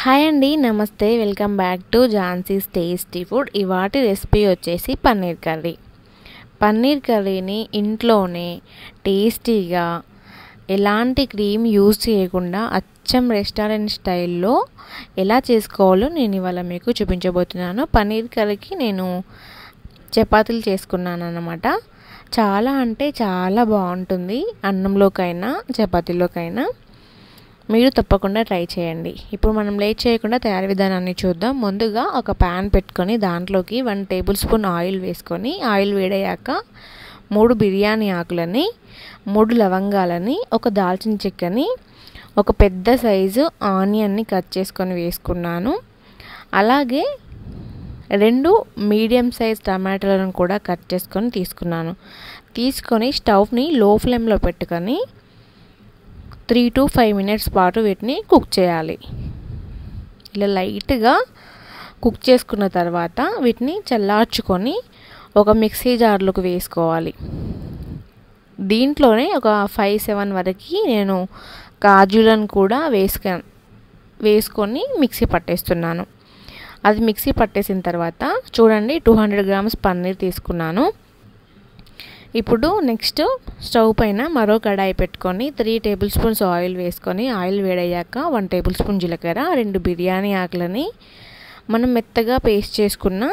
hi అండి నమస్తే welcome back to Jhansi's tasty food ఇవాటి రెసిపీ వచ్చేసి పన్నీర్ కర్రీ పన్నీర్ కర్రీని ఇంట్లోనే టేస్టీగా ఎలాంటి క్రీమ్ యూజ్ చేయకుండా అచ్చం రెస్టారెంట్ స్టైల్లో ఎలా చేసుకోవాలో నేను ఇవాళ మీకు చూపించబోతున్నాను పన్నీర్ కర్రీకి నేను చపాతీలు చేసుకున్నాను అన్నమాట చాలా అంటే చాలా బాగుంటుంది అన్నంలోకైనా చపాతీలోకైనా మీరు తప్పకుండా ట్రై చేయండి ఇప్పుడు మనం లేట్ చేయకుండా తయారీ విధానాన్ని చూద్దాం ముందుగా ఒక ప్యాన్ పెట్టుకొని దాంట్లోకి వన్ టేబుల్ స్పూన్ ఆయిల్ వేసుకొని ఆయిల్ వేడయ్యాక మూడు బిర్యానీ ఆకులని మూడు లవంగాలని ఒక దాల్చిన చెక్కని ఒక పెద్ద సైజు ఆనియన్ని కట్ చేసుకొని వేసుకున్నాను అలాగే రెండు మీడియం సైజ్ టమాటాలను కూడా కట్ చేసుకొని తీసుకున్నాను తీసుకొని స్టవ్ని లో ఫ్లేమ్లో పెట్టుకొని త్రీ టు ఫైవ్ మినిట్స్ పాటు వీటిని కుక్ చేయాలి ఇలా లైట్గా కుక్ చేసుకున్న తర్వాత వీటిని చల్లార్చుకొని ఒక మిక్సీ జార్లోకి వేసుకోవాలి దీంట్లోనే ఒక ఫైవ్ సెవెన్ వరకు నేను కాజులను కూడా వేసుక వేసుకొని మిక్సీ పట్టేస్తున్నాను అది మిక్సీ పట్టేసిన తర్వాత చూడండి టూ హండ్రెడ్ గ్రామ్స్ పన్నీర్ తీసుకున్నాను ఇప్పుడు నెక్స్ట్ స్టవ్ పైన మరో కడాయి పెట్టుకొని త్రీ టేబుల్ స్పూన్స్ ఆయిల్ వేసుకొని ఆయిల్ వేడయ్యాక వన్ టేబుల్ స్పూన్ జీలకర్ర రెండు బిర్యానీ ఆకులని మనం మెత్తగా పేస్ట్ చేసుకున్న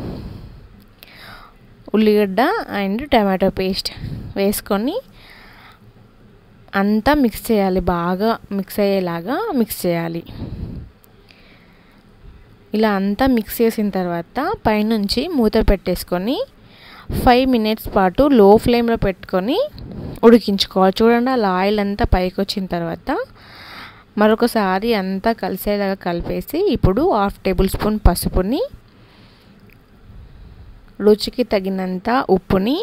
ఉల్లిగడ్డ అండ్ టమాటో పేస్ట్ వేసుకొని అంతా మిక్స్ చేయాలి బాగా మిక్స్ అయ్యేలాగా మిక్స్ చేయాలి ఇలా అంతా మిక్స్ చేసిన తర్వాత పైనుంచి మూత పెట్టేసుకొని ఫైవ్ మినిట్స్ పాటు లో ఫ్లేమ్లో పెట్టుకొని ఉడికించుకోవాలి చూడండి అలా ఆయిల్ అంతా పైకి వచ్చిన తర్వాత మరొకసారి అంతా కలిసేలాగా కలిపేసి ఇప్పుడు హాఫ్ టేబుల్ స్పూన్ పసుపుని రుచికి తగినంత ఉప్పుని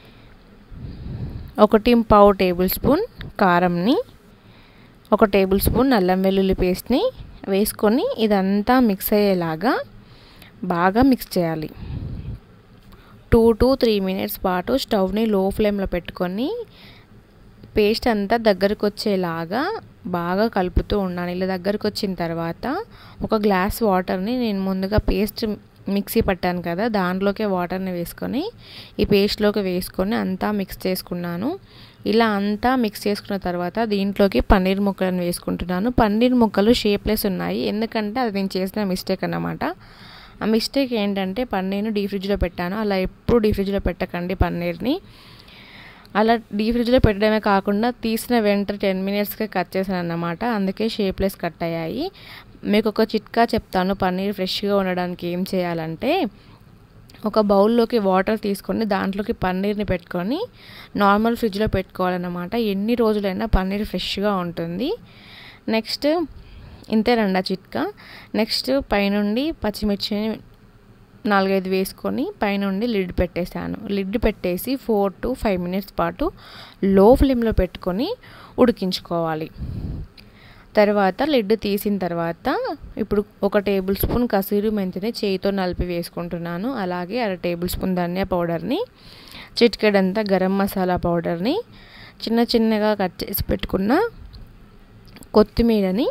ఒకటి పావు టేబుల్ స్పూన్ కారంని ఒక టేబుల్ స్పూన్ అల్లం వెల్లుల్లి పేస్ట్ని వేసుకొని ఇదంతా మిక్స్ అయ్యేలాగా బాగా మిక్స్ చేయాలి టూ టు త్రీ మినిట్స్ పాటు స్టవ్ని లో ఫ్లేమ్లో పెట్టుకొని పేస్ట్ అంతా దగ్గరకు వచ్చేలాగా బాగా కలుపుతూ ఉండాలి ఇలా దగ్గరకు వచ్చిన తర్వాత ఒక గ్లాస్ వాటర్ని నేను ముందుగా పేస్ట్ మిక్సీ పట్టాను కదా దాంట్లోకే వాటర్ని వేసుకొని ఈ పేస్ట్లోకి వేసుకొని అంతా మిక్స్ చేసుకున్నాను ఇలా అంతా మిక్స్ చేసుకున్న తర్వాత దీంట్లోకి పన్నీర్ ముక్కలను వేసుకుంటున్నాను పన్నీర్ ముక్కలు షేప్లెస్ ఉన్నాయి ఎందుకంటే అది నేను చేసిన మిస్టేక్ అన్నమాట ఆ మిస్టేక్ ఏంటంటే పన్నీర్ను డీ ఫ్రిడ్జ్లో పెట్టాను అలా ఎప్పుడు డీ ఫ్రిడ్జ్లో పెట్టకండి పన్నీర్ని అలా డీ ఫ్రిడ్జ్లో పెట్టడమే కాకుండా తీసిన వెంటనే టెన్ మినిట్స్కే కట్ చేశాను అన్నమాట అందుకే షేప్లెస్ కట్ అయ్యాయి మీకు ఒక చిట్కా చెప్తాను పన్నీర్ ఫ్రెష్గా ఉండడానికి ఏం చేయాలంటే ఒక బౌల్లోకి వాటర్ తీసుకొని దాంట్లోకి పన్నీర్ని పెట్టుకొని నార్మల్ ఫ్రిడ్జ్లో పెట్టుకోవాలన్నమాట ఎన్ని రోజులైనా పన్నీర్ ఫ్రెష్గా ఉంటుంది నెక్స్ట్ ఇంతేనండి చిట్కా నెక్స్ట్ పైనుండి పచ్చిమిర్చిని నాలుగైదు వేసుకొని పైనుండి లిడ్ పెట్టేశాను లిడ్ పెట్టేసి ఫోర్ టు ఫైవ్ మినిట్స్ పాటు లో ఫ్లేమ్లో పెట్టుకొని ఉడికించుకోవాలి తర్వాత లిడ్ తీసిన తర్వాత ఇప్పుడు ఒక టేబుల్ స్పూన్ కసూరి మెంతిని చేయితో నలిపి వేసుకుంటున్నాను అలాగే అర టేబుల్ స్పూన్ ధనియా పౌడర్ని చిటికెడంతా గరం మసాలా పౌడర్ని చిన్న చిన్నగా కట్ చేసి పెట్టుకున్న కొత్తిమీరని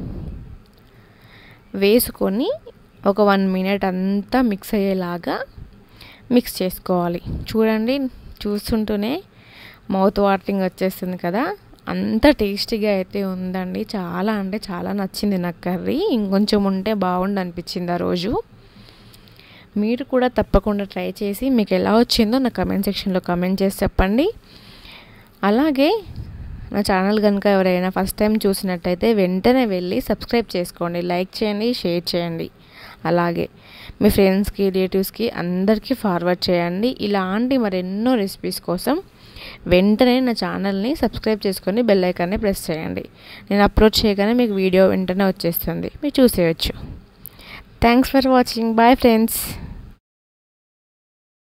వేసుకొని ఒక వన్ మినిట్ అంతా మిక్స్ అయ్యేలాగా మిక్స్ చేసుకోవాలి చూడండి చూస్తుంటూనే మౌత్ వాటరింగ్ వచ్చేస్తుంది కదా అంత టేస్టీగా అయితే ఉందండి చాలా అంటే చాలా నచ్చింది నాకు కర్రీ ఇంకొంచెం ఉంటే బాగుండు అనిపించింది ఆ రోజు మీరు కూడా తప్పకుండా ట్రై చేసి మీకు ఎలా వచ్చిందో నా కమెంట్ సెక్షన్లో కమెంట్ చేసి చెప్పండి అలాగే నా ఛానల్ కనుక ఎవరైనా ఫస్ట్ టైం చూసినట్టయితే వెంటనే వెళ్ళి సబ్స్క్రైబ్ చేసుకోండి లైక్ చేయండి షేర్ చేయండి అలాగే మీ ఫ్రెండ్స్కి రిలేటివ్స్కి అందరికీ ఫార్వర్డ్ చేయండి ఇలాంటి మరెన్నో రెసిపీస్ కోసం వెంటనే నా ఛానల్ని సబ్స్క్రైబ్ చేసుకొని బెల్ ఐకాన్ని ప్రెస్ చేయండి నేను అప్లోడ్ చేయగానే మీకు వీడియో వెంటనే వచ్చేస్తుంది మీరు చూసేయచ్చు thanks for watching bye friends